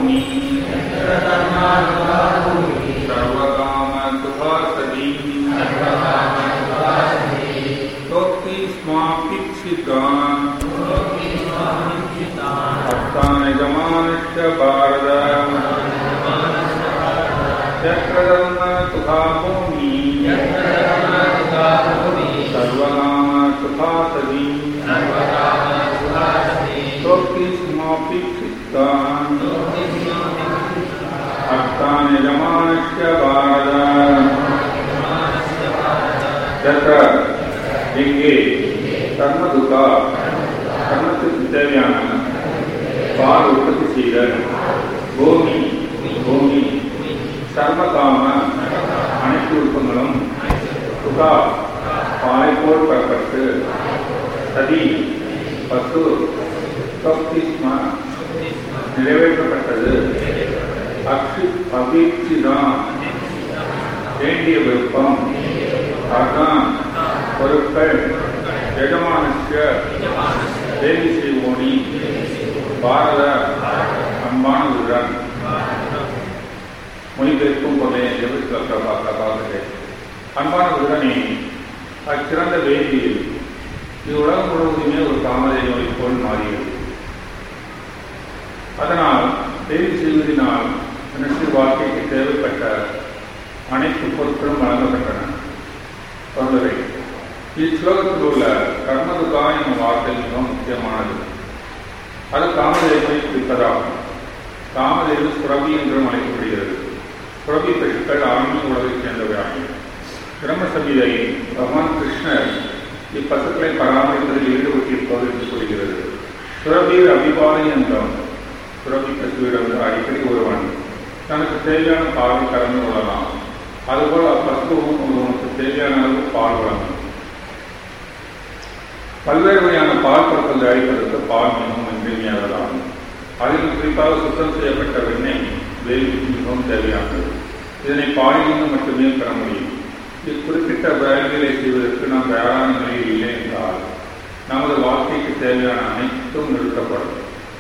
भूमि सर्वकामदुभासदी तोक्ति स्मापिक्षितान् भक्तानिजमानश्च भारत चक्रधर्म तुखा भूमि सर्वकाम सुखासदी तोक्ति स्मापिक्षितान् भक्तानिजमानश्च भारत தத்த எங்கே கர்மதுகா கர்மத்துக்கு தேவையான பால் உற்பத்தி செய்த பூமி பூமி சர்மகாம அனைத்து விருப்பங்களும் சுகா பாலை போல் பெறப்பட்டு சதி பசு சொப்திஸ்ம நிறைவேற்றப்பட்டது அக்ஷி அபீட்சிதான் வேண்டிய விருப்பம் அதான் பொருட்கள் எஜமானுக்கு தேவி செய்வோனி பாரத அன்பானதுடன் மொழிபெயர்க்கும் பொருளை எதிர்த்து பார்க்கிறேன் அன்பானதுடனே அச்சிறந்த வேதியில் இவ்வுலகம் முழுவதுமே ஒரு தாமரை நோய் போல் மாறியது அதனால் தேவி செய்வதனால் மனுஷ வாழ்க்கைக்கு தேவைப்பட்ட அனைத்து பொருட்களும் வழங்கப்பட்டன தொண்டரை இஸ்லோகத்தில் உள்ள கர்மதுகா என்னும் வார்த்தை மிக முக்கியமானது அது காமதேவை குறிப்பதாகும் காமதேவு சுரபி என்றும் அழைக்கப்படுகிறது சுரபி பெற்றுக்கள் ஆன்மீக உலகைச் சேர்ந்தவையாகும் பிரம்ம சமீதை பகவான் கிருஷ்ணர் இப்பசுக்களை பராமரிப்பதில் ஈடுபட்டிருப்பது என்று சொல்கிறது சுரபீர் அபிபாலி என்றும் சுரபி பசுவிடம் அடிக்கடி ஒருவன் தனக்கு தேவையான பாலை கலந்து கொள்ளலாம் அதுபோல் அப்பசுவும் ஒருவனுக்கு தேவையான அளவு பால் வழங்கும் பல்வேறு வகையான பால் பொருட்கள் தயாரிப்பதற்கு பால் மிகவும் இன்றியமையாததாகும் அதில் குறிப்பாக சுத்தம் செய்யப்பட்ட வெண்ணெய் வேலிக்கு மிகவும் தேவையானது இதனை பாலிலிருந்து மட்டுமே பெற முடியும் இக்குறிப்பிட்ட வேலைகளை செய்வதற்கு நாம் தயாரான நிலையில் இல்லை என்றால் நமது வாழ்க்கைக்கு தேவையான அனைத்தும் நிறுத்தப்படும்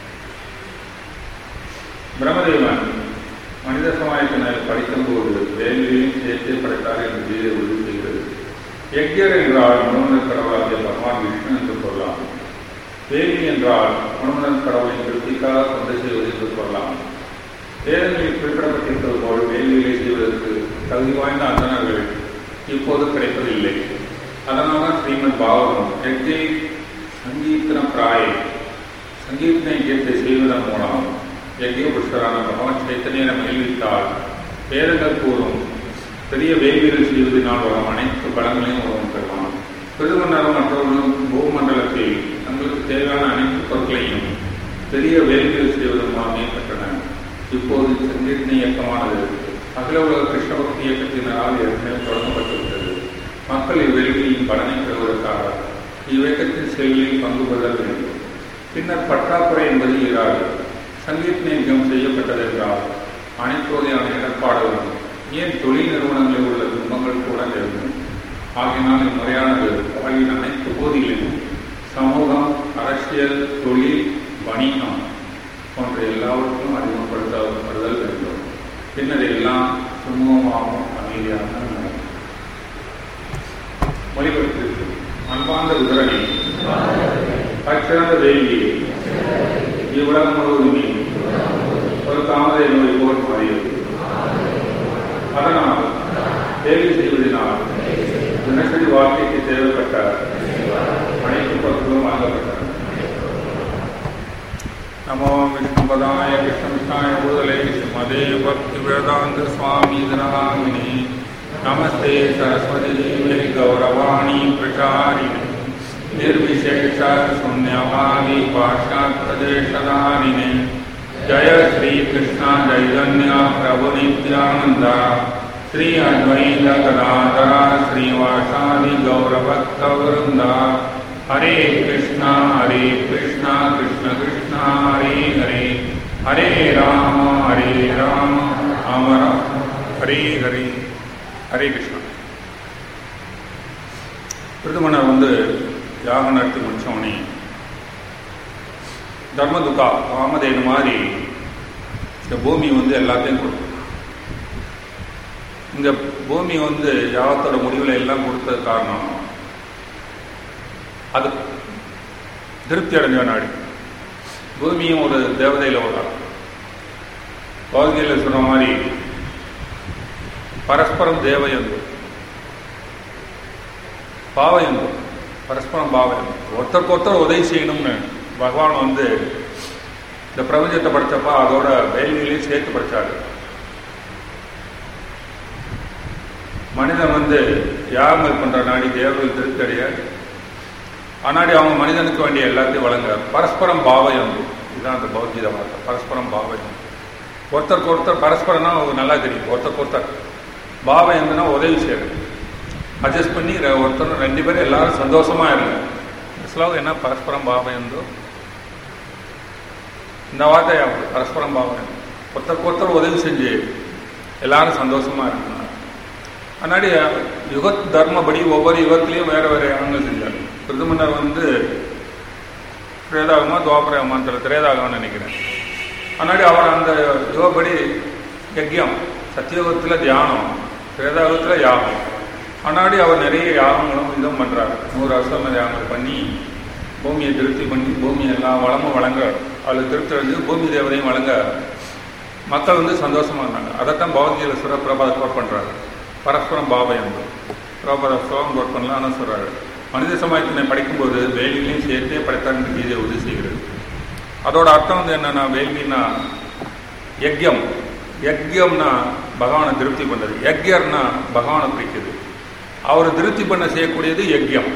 பிரம்மதேவன் மனித சமாயத்தினர் படிக்கும்போது வேலைகளையும் சேர்த்தே படைத்தார் என்று கீதை உறுதி செய்கிறது யக்யர் என்றால் மனுமன கடவுளாகிய பகவான் விஷ்ணு என்று சொல்லலாம் வேலி என்றால் மனுமனன் கடவுளின் திருப்திக்காக கொண்டு செய்வது என்று சொல்லலாம் வேதங்களில் குறிப்பிடப்பட்டிருப்பது போல் வேலைகளை செய்வதற்கு தகுதி வாய்ந்த அந்தனர்கள் இப்போது கிடைப்பதில்லை அதனால ஸ்ரீமத் பாகவதம் யக்ஜை சங்கீர்த்தன பிராய சங்கீர்த்தன யஜ்யத்தை செய்வதன் மூலம் யஜ்ய புஷ்கரான பகவான் சைத்தன்யனை மகிழ்வித்தால் வேதங்கள் கூறும் பெரிய வேள்விகள் செய்வதனால் வரும் அனைத்து பலங்களையும் ஒருவன் பெறுவான் பிருதுமண்டலம் மற்றவர்களும் பூமண்டலத்தில் தங்களுக்கு தேவையான அனைத்து பொருட்களையும் பெரிய வேள்விகள் செய்வதன் மூலமே பெற்றன இப்போது சங்கீர்த்தன இயக்கமானது அகில உலக கிருஷ்ண பக்தி இயக்கத்தினரால் ஏற்கனவே தொடங்கப்பட்டுவிட்டது மக்கள் இவ்வேள்வியின் பலனை பெறுவதற்காக இவ்வியக்கத்தின் செயல்களில் பங்கு பெறுதல் வேண்டும் பின்னர் பற்றாக்குறை என்பது இராது சங்கீர்த்தன இயக்கம் செய்யப்பட்டது என்றால் அனைத்து வகையான இடர்பாடுகளும் ஏன் தொழில் நிறுவனங்களில் உள்ள துன்பங்கள் கூட இருக்கும் ஆகினால் இம்முறையானது வாழ்வின் அனைத்து பகுதிகளிலும் சமூகம் அரசியல் தொழில் வணிகம் போன்ற எல்லாவற்றையும் அறிமுகப்படுத்தப்படுதல் வேண்டும் பின்னர் எல்லாம் சுமூகமாகவும் அமைதியாக நடக்கும் மொழிபெயர்ப்பு அன்பார்ந்த விவரணி அச்சிறந்த வேலி இவ்வுலகம் முழுவதுமே ஒரு தாமரை நோய் போல் மாறியது அதனால் வேலை செய்வதனால் தினசரி வாழ்க்கைக்கு தேவைப்பட்ட அனைத்து பொருட்களும் வழங்கப்பட்டன நமோ விஷ்ணுபதாய கிருஷ்ணவிஷ்ணாய பூதலே ஸ்ரீமதே பக்தி வேதாந்த சுவாமி தினகாமினி நமஸ்தே சரஸ்வதி தேவி கௌரவாணி பிரச்சாரிணி निर्विशेष शून्यवादी पाश्चात प्रदेशदारिणे जय श्री कृष्ण चैतन्य प्रभु नित्यानंद श्री अद्वैत गदाधर श्रीवासादि गौरभक्त वृंद हरे कृष्ण हरे कृष्ण कृष्ण कृष्ण हरे हरे हरे राम हरे राम अमर हरे हरे हरे कृष्ण பிரதமனர் வந்து யாகம் நடத்தி முடித்தவனே தர்மதுகா காமதேனு மாதிரி இந்த பூமி வந்து எல்லாத்தையும் கொடுக்கும் இந்த பூமி வந்து யாகத்தோட முடிவில் எல்லாம் கொடுத்தது காரணம் அது திருப்தி அடைஞ்ச நாடு பூமியும் ஒரு தேவதையில் ஒரு பகுதியில் சொன்ன மாதிரி பரஸ்பரம் தேவயந்து பாவயந்து பரஸ்பரம் பாவயந்து ஒருத்தருக்கு ஒருத்தர் உதவி செய்யணும்னு பகவான் வந்து இந்த பிரபஞ்சத்தை படித்தப்ப அதோட வேலைகளையும் சேர்த்து படித்தாரு மனிதன் வந்து யாகங்கள் பண்ற நாடி தேவர்கள் திருப்தி அடைய ஆனாடி அவங்க மனிதனுக்கு வேண்டிய எல்லாத்தையும் வழங்க பரஸ்பரம் பாவயம் இதுதான் அந்த பௌத்திக வார்த்தை பரஸ்பரம் பாவயம் ஒருத்தருக்கு ஒருத்தர் பரஸ்பரம்னா நல்லா தெரியும் ஒருத்தருக்கு ஒருத்தர் பாவம் எதுனா உதவி செய்யறது அட்ஜஸ்ட் பண்ணி ஒருத்தர் ரெண்டு பேரும் எல்லாரும் சந்தோஷமா இருங்க ஸ்லோகம் என்ன பரஸ்பரம் பாவம் இருந்தோ இந்த வார்த்தை பரஸ்பரம் பாவம் ஒருத்தருக்கு ஒருத்தர் உதவி செஞ்சு எல்லாரும் சந்தோஷமா இருக்கணும் முன்னாடி யுக தர்மப்படி ஒவ்வொரு யுகத்திலையும் வேற வேற யாகங்கள் செஞ்சார் பிரதமர் வந்து திரேதாகமா துவாபரகமான்னு திரேதாகம்னு நினைக்கிறேன் முன்னாடி அவர் அந்த யுகப்படி யஜ்யம் சத்தியோகத்தில் தியானம் திரேதாகத்தில் யாகம் முன்னாடி அவர் நிறைய யாகங்களும் இதுவும் பண்ணுறாரு நூறு அஸ்வம யாகங்கள் பண்ணி பூமியை திருப்தி பண்ணி பூமி எல்லா வளமும் வழங்க அதில் திருப்தி அடைஞ்சு பூமி தேவதையும் வழங்க மக்கள் வந்து சந்தோஷமா இருந்தாங்க அதைத்தான் பகவத்கீதை சுர பிரபாத கோட் பண்ணுறாரு பரஸ்பரம் பாவயம் பிரபாத ஸ்லோகம் கோட் பண்ணலாம்னு சொல்கிறாரு மனித சமாயத்தினை படிக்கும்போது வேலிகளையும் சேர்த்தே படைத்தாங்க கீதையை உறுதி செய்கிறது அதோட அர்த்தம் வந்து என்னன்னா வேள்வின்னா யஜ்யம் யஜ்யம்னா பகவானை திருப்தி பண்ணுறது யஜ்யர்னா பகவானை பிடிக்குது அவர் திருப்தி பண்ண செய்யக்கூடியது யஜ்யம்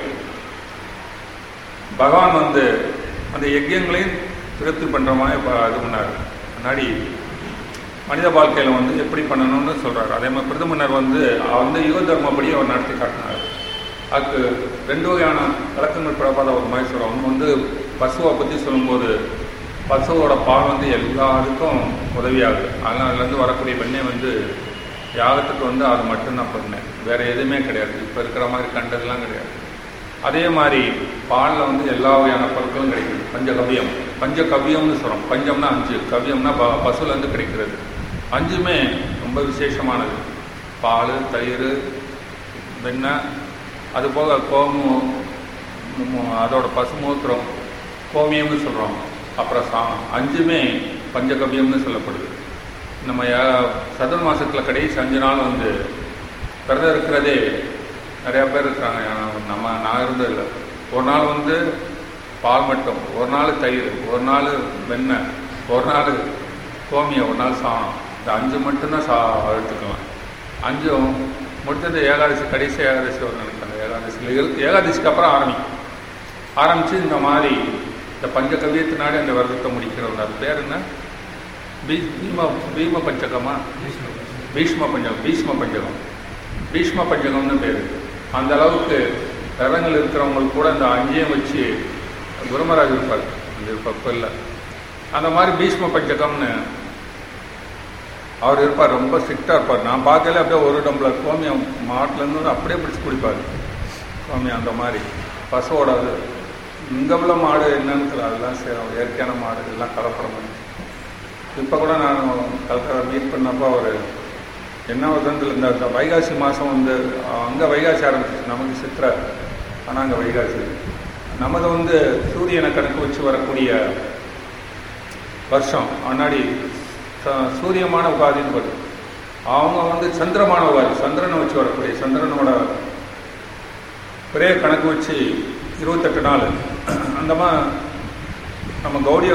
பகவான் வந்து அந்த யஜ்யங்களையும் திருப்தி பண்ணுற மாதிரி இது பண்ணார் முன்னாடி மனித வாழ்க்கையில் வந்து எப்படி பண்ணணும்னு சொல்கிறார் அதே மாதிரி பிரதமர் வந்து அந்த யுக தர்மப்படி அவர் நடத்தி காட்டினார் அதுக்கு ரெண்டு வகையான விளக்கங்கள் பிரபாத ஒரு மாதிரி சொல்கிறோம் ஒன்று வந்து பசுவை பற்றி சொல்லும்போது பசுவோட பால் வந்து எல்லாருக்கும் உதவியாகுது அதனால் அதுலேருந்து வரக்கூடிய வெண்ணெய் வந்து யாகத்துக்கு வந்து அது மட்டும்தான் பண்ணேன் வேறு எதுவுமே கிடையாது இப்போ இருக்கிற மாதிரி கண்டதெல்லாம் கிடையாது அதே மாதிரி பாலில் வந்து எல்லா வகையான பொருட்களும் கிடைக்குது பஞ்சகவியம் பஞ்சகவியம்னு சொல்கிறோம் பஞ்சம்னா அஞ்சு கவியம்னா ப பசுலேருந்து கிடைக்கிறது அஞ்சுமே ரொம்ப விசேஷமானது பால் தயிர் வெண்ணெய் அது போக கோமு அதோட பசுமூத்திரம் கோமியம்னு சொல்கிறோம் அப்புறம் சாணம் அஞ்சுமே பஞ்சகவியம்னு சொல்லப்படுது நம்ம சதுர் மாதத்தில் கடைசி அஞ்சு நாள் வந்து விரதம் இருக்கிறதே நிறையா பேர் இருக்கிறாங்க நம்ம நான் இருந்தது இல்லை ஒரு நாள் வந்து பால் மட்டும் ஒரு நாள் தயிர் ஒரு நாள் வெண்ணெய் ஒரு நாள் கோமியம் ஒரு நாள் சாணம் இந்த அஞ்சு மட்டும்தான் சா எடுத்துக்கலாம் அஞ்சும் முடிஞ்சது ஏகாதசி கடைசி ஏகாதசி ஒரு நினைக்கிறாங்க ஏகாதசியில் ஏகாதசிக்கு அப்புறம் ஆரம்பிக்கும் ஆரம்பித்து இந்த மாதிரி இந்த பஞ்ச கவியத்தினாலே அந்த விரதத்தை முடிக்கிறவங்க அது பேர் என்ன பீ பீம பீம பஞ்சகமா பீஷ்ம பஞ்சகம் பீஷ்ம பஞ்சகம் பீஷ்ம பஞ்சகம்னு பேர் அந்த அளவுக்கு விரதங்கள் இருக்கிறவங்களுக்கு கூட இந்த அஞ்சையும் வச்சு குருமராஜ் இருப்பார் அந்த இப்போ இல்லை அந்த மாதிரி பீஷ்ம பஞ்சகம்னு அவர் இருப்பார் ரொம்ப ஸ்ட்ரிக்டாக இருப்பார் நான் பார்க்கல அப்படியே ஒரு டம்ளர் கோமியம் மாட்டிலேருந்து அப்படியே பிடிச்சி குடிப்பார் கோமியம் அந்த மாதிரி பசுவோட அது இங்கே உள்ள மாடு என்னன்னு தெரியல அதெல்லாம் செய்கிறோம் இயற்கையான மாடு எல்லாம் கலப்படம் பண்ணி இப்போ கூட நான் கலக்கரை மீட் பண்ணப்போ அவர் என்ன வருதுன்னு இந்த வைகாசி மாதம் வந்து அங்கே வைகாசி ஆரம்பிச்சிச்சு நமக்கு சித்திரை ஆனால் அங்கே வைகாசி நமது வந்து சூரியனை கணக்கு வச்சு வரக்கூடிய வருஷம் முன்னாடி சூரியமான உகாதின்னு வரும் அவங்க வந்து சந்திரமான உகாதி சந்திரனை வச்சு வரக்கூடிய சந்திரனோட ஒரே கணக்கு வச்சு இருபத்தெட்டு நாள் அந்த மாதிரி நம்ம கௌடிய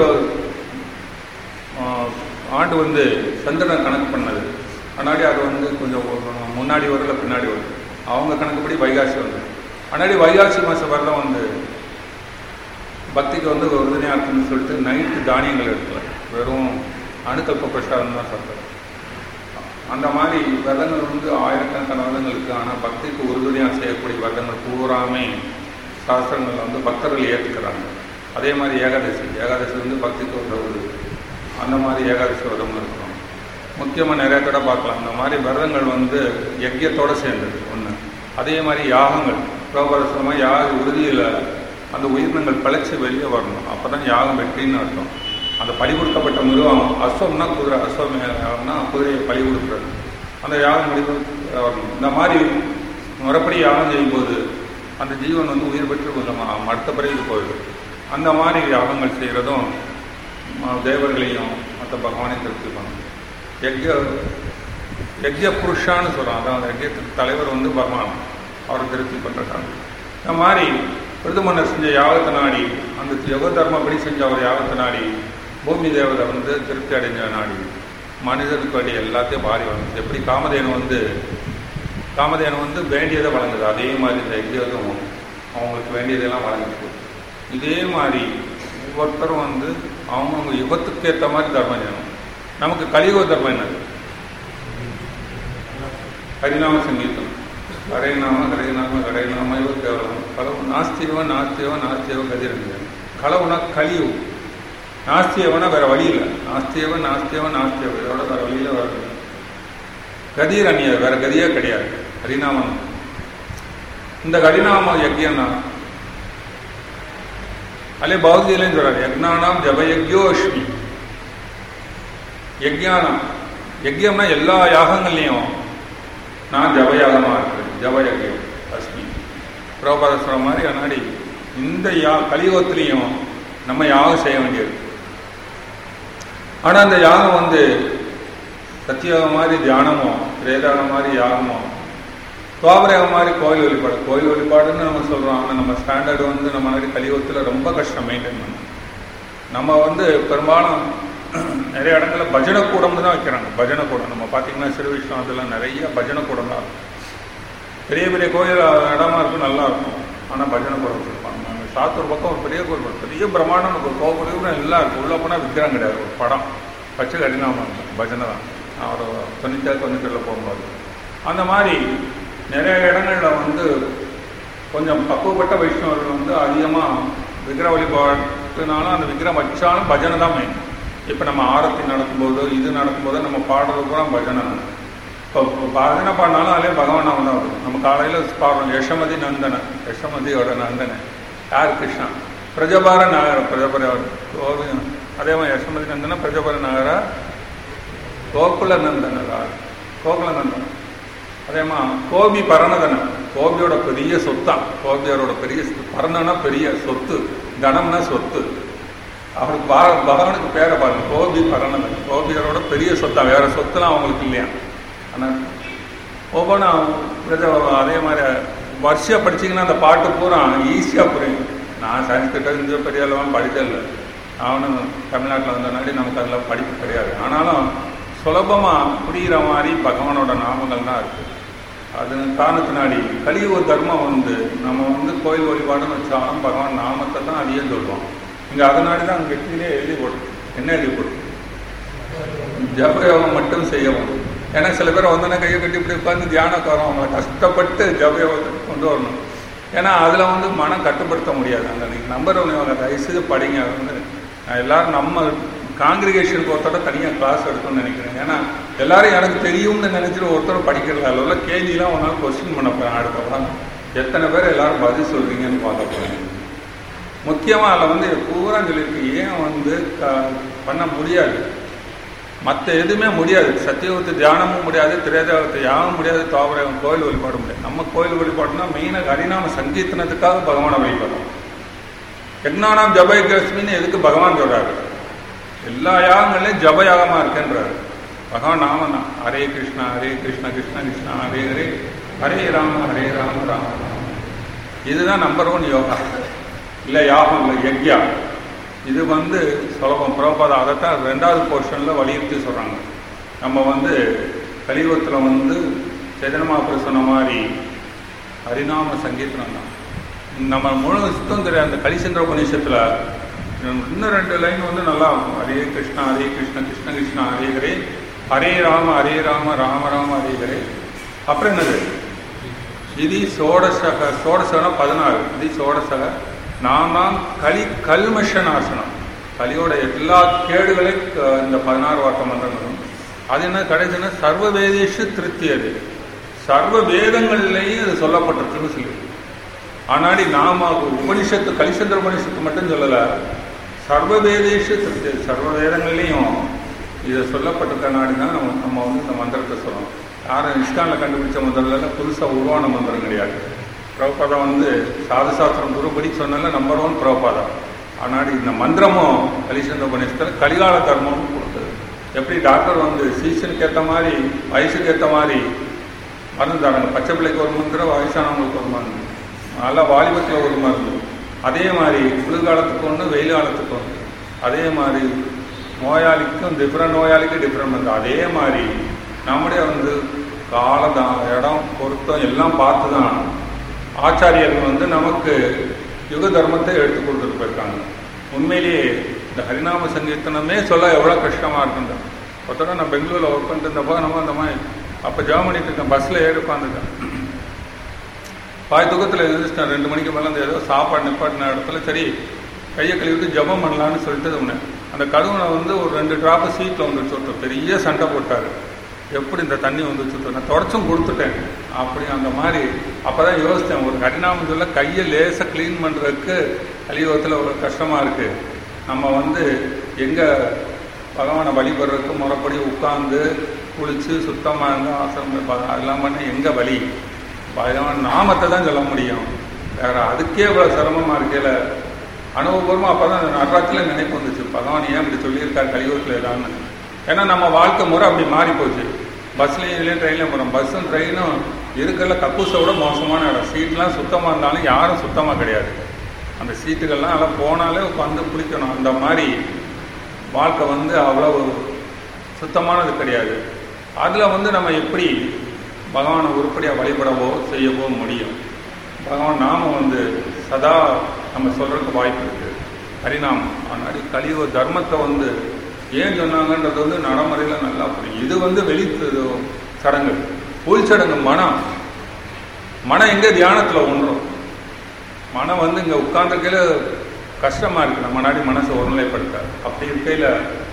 ஆண்டு வந்து சந்திரனை கணக்கு பண்ணது முன்னாடி அது வந்து கொஞ்சம் முன்னாடி வரல பின்னாடி வரும் அவங்க கணக்குப்படி வைகாசி வந்து முன்னாடி வைகாசி மாதம் வரலாம் வந்து பக்திக்கு வந்து உறுதுணையாக இருக்குன்னு சொல்லிட்டு நைட்டு தானியங்கள் எடுக்கல வெறும் அணுக்கல்ப பிரசாதம் தான் சாப்பிட்றது அந்த மாதிரி விரதங்கள் வந்து ஆயிரக்கணக்கான விரதங்கள் இருக்குது ஆனால் பக்திக்கு உறுதுணையாக செய்யக்கூடிய விரதங்கள் பூராமே சாஸ்திரங்கள் வந்து பக்தர்கள் ஏற்றுக்கிறாங்க அதே மாதிரி ஏகாதசி ஏகாதசி வந்து பக்திக்கு உதவுது அந்த மாதிரி ஏகாதசி விரதம் இருக்கிறோம் முக்கியமாக நிறைய தடவை பார்க்கலாம் இந்த மாதிரி விரதங்கள் வந்து யஜ்யத்தோடு சேர்ந்தது ஒன்று அதே மாதிரி யாகங்கள் பிரபரசமாக யாக உறுதியில் அந்த உயிரினங்கள் பிழைச்சி வெளியே வரணும் அப்போ தான் யாகம் வெற்றின்னு அர்த்தம் அந்த பலி கொடுக்கப்பட்ட மிருகம் அஸ்வம்னா குதிரை அஸ்வம்னா குதிரையை பலி கொடுக்குறது அந்த யாகம் முடிவு வரணும் இந்த மாதிரி முறைப்படி யாகம் செய்யும்போது அந்த ஜீவன் வந்து உயிர் பெற்று கொஞ்சம் அடுத்த பிறகு போயிடும் அந்த மாதிரி யாகங்கள் செய்கிறதும் ம- தேவர்களையும் மற்ற பகவானையும் திருப்தி பண்ணும் யஜ்ய யஜ்ய புருஷான்னு சொல்கிறோம் அதான் அந்த யஜ்யத்துக்கு தலைவர் வந்து பகவான் அவரை திருப்தி பண்ணுறாங்க இந்த மாதிரி பிரதமன்னர் செஞ்ச யாகத்தை நாடி அந்த யுக தர்மப்படி செஞ்ச ஒரு யாகத்தை நாடி பூமி தேவதை வந்து திருப்தி அடைஞ்ச நாடி மனிதனுக்கு வேண்டிய எல்லாத்தையும் வாரி வழங்குது எப்படி காமதேனு வந்து காமதேனு வந்து வேண்டியதை வழங்குது அதே மாதிரி இந்த யஜ்யதும் அவங்களுக்கு வேண்டியதெல்லாம் வழங்குது இதே மாதிரி ஒவ்வொருத்தரும் வந்து அவங்கவுங்க யுகத்துக்கு ஏற்ற மாதிரி தர்மம் செய்யணும் நமக்கு கலியுக தர்மம் என்னது ஹரிநாம சங்கீதம் ஹரேநாம ஹரேநாம ஹரேநாம இவ கேவலம் கலவு நாஸ்தியவ நாஸ்தியவ நாஸ்தியவ கதிரங்க கலவுனா கலியு நாஸ்தியவனா வேற வழி இல்லை நாஸ்தியவ நாஸ்தியவ நாஸ்தியவ இதோட வேற வழியில வர கதிர் அந்நிய வேற கதியே கிடையாது ஹரிநாமம் இந்த ஹரிநாம யஜ்யம்னா அலே பௌத்தியிலேன்னு சொல்றாரு யக்னானாம் ஜபயக்யோஷ்மி யக்ஞானம் யஜ்யம்னா எல்லா யாகங்கள்லையும் நான் ஜபயாகமா இருக்கிறேன் ஜபயஜ்யம் அஸ்மி பிரபாத சொல்ற மாதிரி அன்னாடி இந்த யா கலியுகத்திலையும் நம்ம யாகம் செய்ய வேண்டியது ஆனா அந்த யாகம் வந்து சத்தியோகம் மாதிரி தியானமோ திரேதாகம் மாதிரி யாகமோ துவாபரகம் மாதிரி கோயில் வழிபாடு கோயில் வழிபாடுன்னு நம்ம சொல்றோம் ஆனா நம்ம ஸ்டாண்டர்டு வந்து நம்ம மாதிரி கலியுகத்துல ரொம்ப கஷ்டம் மெயின்டைன் பண்ண நம்ம வந்து பெரும்பாலும் நிறைய இடத்துல பஜனை கூடம்னு தான் வைக்கிறாங்க பஜனை கூடம் நம்ம பார்த்தீங்கன்னா சிறு விஸ்வநாதெல்லாம் நிறைய பஜனை கூடம் தான் இருக்கும் பெரிய பெரிய கோயில் இடமா இருக்கும் நல்லா இருக்கும் ஆனால் பஜனை கூடம் வச்சிருப்பாங்க நாங்கள் சாத்தூர் பக்கம் ஒரு பெரிய கோயில் இருக்கும். பெரிய பிரம்மாண்டம் ஒரு கோபுரம் எல்லாம் இருக்கும் உள்ள போனால் விக்கிரம் கிடையாது ஒரு படம் பச்சை கடினாம இருக்கும் பஜனை தான் நான் ஒரு தொண்ணூற்றி தொண்ணூற்றில் போகும்போது அந்த மாதிரி நிறைய இடங்கள்ல வந்து கொஞ்சம் பக்குவப்பட்ட வைஷ்ணவர்கள் வந்து அதிகமாக விக்கிர வழிபாட்டுனாலும் அந்த விக்கிரம் வச்சாலும் பஜனை தான் மெயின் இப்போ நம்ம ஆரத்தி நடக்கும்போது இது நடக்கும்போது நம்ம பாடுறது பூரா பஜனை தான். இப்போ இப்போ பஜனை பாடினாலும் அதிலே பகவான் நாமம் தான் வரும் நம்ம காலையில் பாடுறோம் யசமதி நந்தன யசமதியோட நந்தன யார் கிருஷ்ணா பிரஜபார நகர பிரஜபர கோவி அதே மாதிரி யசமதி நந்தன பிரஜபர நகர கோகுல நந்தனரா கோகுல நந்தனம் அதேமா கோபி பரணதனம் கோபியோட பெரிய சொத்தான் கோபியரோட பெரிய சொத்து. பரணனா பெரிய சொத்து கணம்னா சொத்து அவருக்கு பா- பகவானுக்கு பேரை பாருங்க கோபி பரணதன் கோபியரோட பெரிய சொத்தா வேற சொத்துலாம் அவங்களுக்கு இல்லையா ஆனால் ஒவ்வொன்றா அதே மாதிரி வருஷம் படிச்சீங்கன்னா அந்த பாட்டு பூரா ஈஸியாக புரியும் நான் சயின்ஸ் இந்த பெரிய அளவாக படித்ததில்லை நானும் தமிழ்நாட்டில் வந்தனாடி நமக்கு அதில் படிப்பு கிடையாது ஆனாலும் சுலபமாக புரிகிற மாதிரி பகவானோட நாமங்கள் தான் இருக்குது அது காரணத்தினாடி கலியுக தர்மம் வந்து நம்ம வந்து கோயில் வழிபாடுன்னு வச்சாலும் பகவான் நாமத்தை தான் அதிகம் சொல்லுவோம் இங்கே அதனாடி தான் அங்கே கீழே எழுதி போட்டு என்ன எழுதி போட்டு ஜபயோகம் மட்டும் செய்யவும் ஏன்னா சில பேர் வந்தோன்னா கையை கட்டி இப்படி உட்காந்து தியானக்கு வரோம் அவங்களை கஷ்டப்பட்டு ஜபயோகத்தை கொண்டு வரணும் ஏன்னா அதில் வந்து மனம் கட்டுப்படுத்த முடியாது அந்த நீங்கள் நம்பர் ஒன்று அவங்க தயவுசெய்து படிங்க அது வந்து நான் எல்லாரும் நம்ம காங்கிரிகேஷனுக்கு ஒருத்தர தனியாக கிளாஸ் எடுக்கணும்னு நினைக்கிறேன் ஏன்னா எல்லாரும் எனக்கு தெரியும்னு நினைச்சிட்டு ஒருத்தர் படிக்கிறதா அதில் உள்ள கேள்விலாம் உன்னால் கொஸ்டின் பண்ண போகிறேன் அடுத்த வாரம் எத்தனை பேர் எல்லாரும் பதில் சொல்றீங்கன்னு பார்க்க போகிறேன் முக்கியமாக அதில் வந்து பூரா சொல்லியிருக்கு ஏன் வந்து க- பண்ண முடியாது மற்ற எதுவுமே முடியாது சத்தியவத்து தியானமும் முடியாது திரேதாவத்தை யாவும் முடியாது தாவரம் கோயில் வழிபாடு முடியாது நம்ம கோயில் வழிபாடுனா மெயினாக ஹரிநாம சங்கீர்த்தனத்துக்காக பகவானை வழிபடுறோம் எக்னானாம் ஜபயகஸ்மின்னு எதுக்கு பகவான் சொல்றாரு எல்லா யாகங்கள்லையும் ஜபயாகமா இருக்குன்றாரு பகவான் நாம தான் ஹரே கிருஷ்ணா ஹரே கிருஷ்ணா கிருஷ்ண கிருஷ்ணா ஹரே ஹரே ஹரே ராம ஹரே ராம ராம ராம இதுதான் நம்பர் ஒன் யோகா இல்லை யாகம் இல்லை யக்யா இது வந்து சுலபம் பிரபாதம் அதைத்தான் ரெண்டாவது போர்ஷனில் வலியுறுத்தி சொல்கிறாங்க நம்ம வந்து கலியுகத்தில் வந்து சைதன்யமாபுரம் சொன்ன மாதிரி ஹரிநாம சங்கீர்த்தனம் தான் நம்ம முழு சுத்தம் தெரியாது அந்த கலிசந்திர உபநிஷத்தில் இன்னும் ரெண்டு லைன் வந்து நல்லா இருக்கும் ஹரே கிருஷ்ணா ஹரே கிருஷ்ண கிருஷ்ண கிருஷ்ணா ஹரே ஹரே ஹரே ராம ஹரே ராம ராம ராம ஹரே ஹரே அப்புறம் என்னது இது சோடசக சோடசகனா பதினாறு இது சோடசக நாமாம் கலி கல்மஷனாசனம் கலியோட எல்லா கேடுகளையும் க- இந்த பதினாறு வாக்க மந்திரங்களும் அது என்ன கடைசினா சர்வ வேதேஷு திருப்தி அது சர்வ வேதங்கள்லையும் அது சொல்லப்பட்டிருக்குன்னு சொல்லி ஆனாடி நாம உபனிஷத்து கலிசந்திர உபனிஷத்து மட்டும் சொல்லல சர்வவேதேஷு திருப்தி சர்வ வேதங்கள்லையும் இதை சொல்லப்பட்டிருக்க நாடி தான் நம்ம நம்ம வந்து இந்த மந்திரத்தை சொல்லணும் யாரும் இஸ்கானில் கண்டுபிடிச்ச மந்திரம்ல புதுசாக உருவான மந்திரம் கிடையாது பிரபுபாதம் வந்து சாது சாஸ்திரம் குருபடி சொன்னால நம்பர் ஒன் பிரபுபாதம் ஆனால் இந்த மந்திரமும் கலிசந்த உபநிஷத்தில் கலிகால தர்மமும் கொடுத்தது எப்படி டாக்டர் வந்து சீசனுக்கு ஏற்ற மாதிரி வயசுக்கு ஏற்ற மாதிரி மருந்து தராங்க பச்சை பிள்ளைக்கு ஒரு மந்திரம் வயசானவங்களுக்கு ஒரு மருந்து நல்லா வாலிபத்தில் ஒரு மருந்து அதே மாதிரி குளிர்காலத்துக்கு ஒன்று வெயில் காலத்துக்கு ஒன்று அதே மாதிரி நோயாளிக்கும் டிஃப்ரெண்ட் நோயாளிக்கும் டிஃப்ரெண்ட் மருந்து அதே மாதிரி நம்முடைய வந்து காலதான் இடம் பொருத்தம் எல்லாம் பார்த்து தான் ஆச்சாரியர்கள் வந்து நமக்கு யுக தர்மத்தை எடுத்து கொடுத்துட்டு போயிருக்காங்க உண்மையிலேயே இந்த ஹரிநாம சங்கீர்த்தனமே சொல்ல எவ்வளோ கஷ்டமாக இருக்குங்க ஒருத்தர நான் பெங்களூரில் ஒர்க் பண்ணிட்டு இருந்தப்போ நம்ம அந்த மாதிரி அப்போ ஜாம் பண்ணிட்டு இருக்கேன் பஸ்ஸில் ஏறி உட்காந்துட்டேன் பாய் தூக்கத்தில் எழுந்திரிச்சிட்டேன் ரெண்டு மணிக்கு மேலே அந்த ஏதோ சாப்பாடு நிப்பாட்டின இடத்துல சரி கையை கழுவிட்டு ஜபம் பண்ணலான்னு சொல்லிட்டு சொன்னேன் அந்த கழுவுனை வந்து ஒரு ரெண்டு ட்ராப்பு சீட்டில் வந்துச்சு ஒருத்தர் பெரிய சண்டை போட்டார் எப்படி இந்த தண்ணி வந்துச்சு நான் தொடச்சும் கொடுத்துட்டேன் அப்படி அந்த மாதிரி அப்போ தான் யோசித்தேன் ஒரு கடினாமம் சொல்ல கையை லேசாக க்ளீன் பண்ணுறதுக்கு கலியுகத்தில் ஒரு கஷ்டமாக இருக்குது நம்ம வந்து எங்கே பகவானை வழிபடுறதுக்கு முறைப்படி உட்காந்து குளித்து சுத்தமாக இருந்தால் ஆசிரமம் அதெல்லாம் பண்ண எங்கே வழி பகவான் நாமத்தை தான் சொல்ல முடியும் வேற அதுக்கே இவ்வளோ சிரமமாக இருக்கையில் அனுபவபூர்வமாக அப்போ தான் நடராஜில் நினைப்பு வந்துச்சு பகவான் ஏன் இப்படி சொல்லியிருக்காரு கலியுகத்தில் ஏதான்னு ஏன்னா நம்ம வாழ்க்கை முறை அப்படி மாறி போச்சு பஸ்லையும் இதுலேயும் ட்ரெயின்லையும் போகிறோம் பஸ்ஸும் ட்ரெயினும் இருக்கிற கக்கூஸை விட மோசமான இடம் சீட்லாம் சுத்தமாக இருந்தாலும் யாரும் சுத்தமாக கிடையாது அந்த சீட்டுகள்லாம் அதெல்லாம் போனாலே உட்காந்து குளிக்கணும் அந்த மாதிரி வாழ்க்கை வந்து அவ்வளோ சுத்தமானது கிடையாது அதில் வந்து நம்ம எப்படி பகவானை உருப்படியாக வழிபடவோ செய்யவோ முடியும் பகவான் நாம வந்து சதா நம்ம சொல்றதுக்கு வாய்ப்பு இருக்கு ஹரிநாமம் ஆனால் கலியுக தர்மத்தை வந்து ஏன் சொன்னாங்கன்றது வந்து நடைமுறையில் நல்லா புரியும் இது வந்து வெளி சடங்கு உள் சடங்கு மனம் மனம் எங்கே தியானத்தில் ஒன்றும் மனம் வந்து இங்கே உட்கார்ந்துருக்கையில கஷ்டமா இருக்கு நம்ம நாடி மனசை ஒருநிலைப்படுத்த அப்படி இருக்கையில்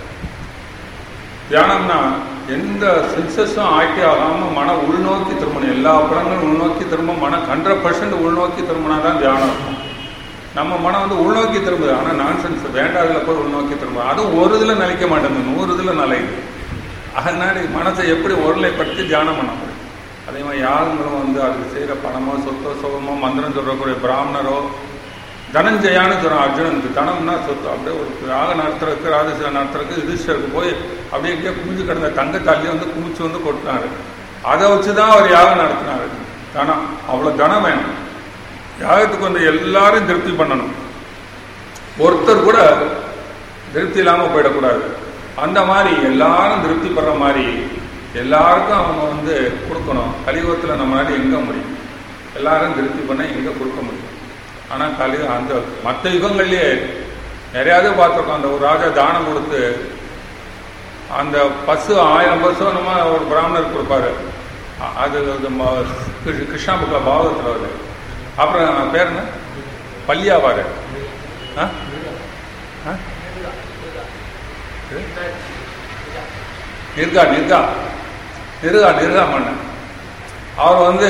தியானம்னா எந்த சென்சஸும் ஆக்கி ஆகாம மன உள்நோக்கி திரும்பணும் எல்லா படங்களும் உள்நோக்கி திரும்ப மனம் ஹண்ட்ரட் பர்சன்ட் உள்நோக்கி திரும்பினா தான் தியானம் இருக்கும் நம்ம மனம் வந்து உள்நோக்கி திரும்புது ஆனால் நான் சென்ஸ் வேண்டாதுல போய் உள்நோக்கி திரும்புது அதுவும் ஒரு இதில் நிலைக்க மாட்டேங்குது நூறு இதில் நிலையுது அதனால மனசை எப்படி ஒருநிலைப்படுத்தி தியானம் பண்ண முடியும் அதே மாதிரி யாருங்களும் வந்து அதுக்கு செய்கிற பணமோ சொத்தோ சுகமோ மந்திரம் சொல்றக்கூடிய பிராமணரோ தனஞ்சயான்னு சொல்கிறான் அர்ஜுனனுக்கு தனம்னா சொத்து அப்படியே ஒரு யாக நடத்துறதுக்கு ராஜசேவ நடத்துறதுக்கு யுதிஷ்டருக்கு போய் அப்படியே எங்கேயோ குமிஞ்சு கிடந்த தங்கத்தாலியை வந்து குமிச்சு வந்து கொட்டினாரு அதை வச்சு தான் அவர் யாகம் நடத்தினாரு தனம் அவ்வளோ தனம் வேணும் யாகத்துக்கு வந்து எல்லாரும் திருப்தி பண்ணணும் ஒருத்தர் கூட திருப்தி இல்லாமல் போயிடக்கூடாது அந்த மாதிரி எல்லாரும் திருப்தி படுற மாதிரி எல்லாருக்கும் அவங்க வந்து கொடுக்கணும் கலியுகத்தில் நம்மளால எங்கே முடியும் எல்லாரும் திருப்தி பண்ண எங்கே கொடுக்க முடியும் ஆனால் கலி அந்த மற்ற யுகங்கள்லேயே நிறையாவது பார்த்துருக்கோம் அந்த ஒரு ராஜா தானம் கொடுத்து அந்த பசு ஆயிரம் பசு நம்ம ஒரு பிராமணருக்கு கொடுப்பாரு அது கிருஷ்ணா புக்கா பாவகத்தில் வருது அப்புறம் பேர் என்ன பள்ளியாவாரு நிர்கா நிர்கா நிருகா நிருகா மன்னன் அவர் வந்து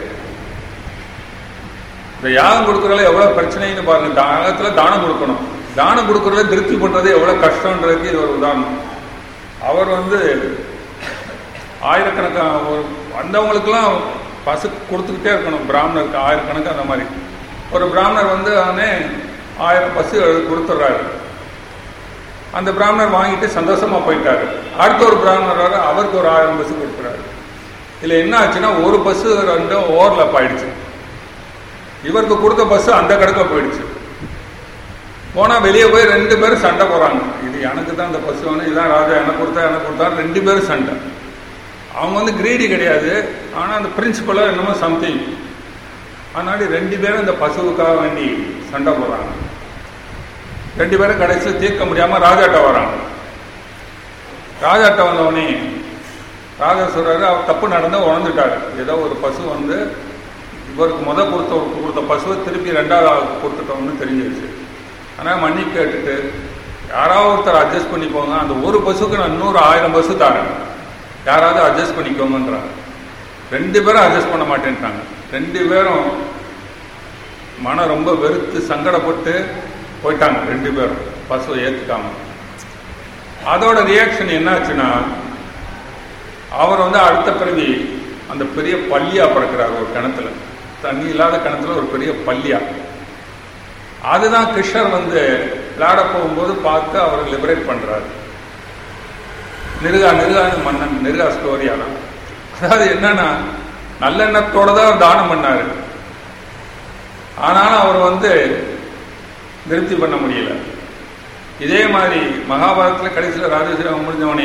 இந்த யாகம் கொடுக்கறதுல எவ்வளவு பிரச்சனைன்னு பாருங்க தானத்துல தானம் கொடுக்கணும் தானம் கொடுக்கறதுல திருப்தி பண்றது எவ்வளவு கஷ்டம்ன்றதுக்கு இது ஒரு உதாரணம் அவர் வந்து ஆயிரக்கணக்கான ஒரு வந்தவங்களுக்கெல்லாம் பசு கொடுத்துக்கிட்டே இருக்கணும் பிராமணருக்கு ஆயிரக்கணக்கு அந்த மாதிரி ஒரு பிராமணர் வந்து அவனே ஆயிரம் பசு கொடுத்துட்றாரு அந்த பிராமணர் வாங்கிட்டு சந்தோஷமா போயிட்டாரு அடுத்த ஒரு பிராமணர் வர அவருக்கு ஒரு ஆயிரம் பசு கொடுக்குறாரு இதுல என்ன ஆச்சுன்னா ஒரு பஸ் ரெண்டு ஓவர்லப் ஆயிடுச்சு இவருக்கு கொடுத்த பஸ் அந்த கடுக்க போயிடுச்சு போனா வெளியே போய் ரெண்டு பேரும் சண்டை போறாங்க இது எனக்கு தான் இந்த பஸ் வேணும் இதான் ராஜா எனக்கு கொடுத்தா எனக்கு கொடுத்தா ரெண்டு பேரும் சண்டை அவங்க வந்து கிரீடி கிடையாது ஆனா அந்த பிரின்சிபலோ என்னமோ சம்திங் அதனால ரெண்டு பேரும் இந்த பசுவுக்காக வேண்டி சண்டை போடுறாங்க ரெண்டு பேரும் கடைசியில் தீர்க்க முடியாம ராஜாட்ட வராங்க ராஜாட்ட வந்தவனே ராஜா சொல்றாரு அவர் தப்பு நடந்து உணர்ந்துட்டாரு ஏதோ ஒரு பசு வந்து இவருக்கு முத கொடுத்த கொடுத்த பசுவை திருப்பி ரெண்டாவது கொடுத்துட்டோம்னு தெரிஞ்சிருச்சு ஆனால் மன்னி கேட்டுட்டு யாராவது ஒருத்தர் அட்ஜஸ்ட் பண்ணி போங்க அந்த ஒரு பசுக்கு நான் இன்னொரு ஆயிரம் பசு தரேன் யாராவது அட்ஜஸ்ட் பண்ணிக்கோங்கன்றாங்க ரெண்டு பேரும் அட்ஜஸ்ட் பண்ண மாட்டேன்ட்டாங்க ரெண்டு பேரும் மனம் ரொம்ப வெறுத்து சங்கடப்பட்டு போயிட்டாங்க ரெண்டு பேரும் பசுவை ஏற்றுக்காம அதோட ரியாக்ஷன் என்னாச்சுன்னா அவர் வந்து அடுத்த பிறவி அந்த பெரிய பள்ளியா பிறக்கிறார் ஒரு கிணத்துல தண்ணி இல்லாத கிணத்துல ஒரு பெரிய பள்ளியா அதுதான் கிருஷ்ணர் வந்து விளையாட போகும்போது பார்த்து அவர் லிபரேட் பண்றாரு நிருகா நிருகான்னு மன்னன் நிருகா ஸ்டோரியா தான் அதாவது என்னன்னா நல்லெண்ணத்தோட தான் தானம் பண்ணாரு ஆனாலும் அவர் வந்து திருப்தி பண்ண முடியல இதே மாதிரி மகாபாரதத்தில் கடைசியில் ராஜேஸ்வரம் முடிஞ்சவனே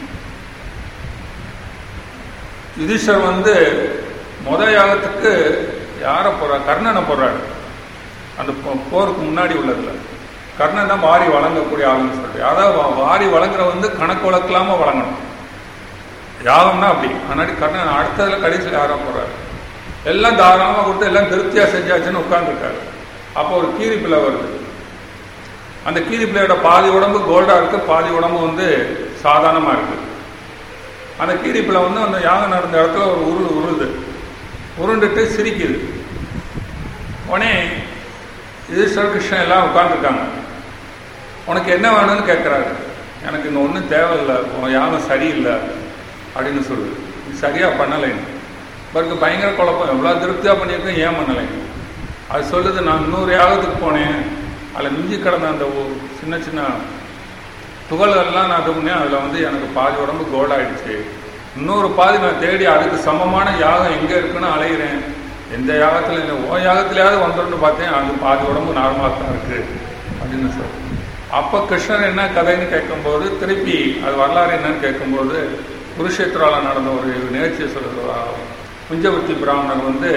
யுதிஷர் வந்து முத யாகத்துக்கு யாரை போடுறார் கர்ணனை போடுறாரு அந்த போருக்கு முன்னாடி உள்ளதுல கர்ணன் தான் வாரி வழங்கக்கூடிய ஆளுன்னு சொல்லிட்டு அதாவது வாரி வழங்குற வந்து கணக்கு வழக்கலாம வழங்கணும் யாகம்னா அப்படி முன்னாடி கர்ணன் அடுத்ததுல கடைசியில் யாரோ போடுறாரு எல்லாம் தாராளமாக கொடுத்து எல்லாம் திருப்தியா செஞ்சாச்சுன்னு உட்கார்ந்துருக்காரு அப்போ ஒரு கீரி பிள்ளை வருது அந்த கீரி பிள்ளையோட பாதி உடம்பு கோல்டா இருக்கு பாதி உடம்பு வந்து சாதாரணமா இருக்கு அந்த கீரி பிள்ளை வந்து அந்த யாகம் நடந்த இடத்துல ஒரு உருள் உருளுது உருண்டுட்டு சிரிக்குது உடனே ஈஸ்வர கிருஷ்ணன் எல்லாம் உட்காந்துருக்காங்க உனக்கு என்ன வேணும்னு கேட்குறாரு எனக்கு இங்கே ஒன்றும் தேவையில்லை உன் யாகம் சரியில்லை அப்படின்னு சொல்லுது இது சரியாக பண்ணலைன்னு இவருக்கு பயங்கர குழப்பம் எவ்வளோ திருப்தியாக பண்ணியிருக்கேன் ஏன் பண்ணலைங்க அது சொல்லுது நான் இன்னொரு யாகத்துக்கு போனேன் அதில் மிஞ்சி கிடந்த அந்த சின்ன சின்ன துகள்கள்லாம் நான் தூங்கினேன் அதில் வந்து எனக்கு பாதி உடம்பு கோல்டாயிடுச்சு இன்னொரு பாதி நான் தேடி அதுக்கு சமமான யாகம் எங்கே இருக்குன்னு அலைகிறேன் எந்த யாகத்தில் இல்லை ஓ யாகத்திலேயாவது வந்துடணும்னு பார்த்தேன் அது பாதி உடம்பு நார்மலாக தான் இருக்கு அப்படின்னு சொல்லி அப்போ கிருஷ்ணர் என்ன கதைன்னு கேட்கும்போது திருப்பி அது வரலாறு என்னன்னு கேட்கும்போது குருஷேத்ராவில் நடந்த ஒரு நிகழ்ச்சியை சொல்லுறா குஞ்சவர்த்தி பிராமணர் வந்து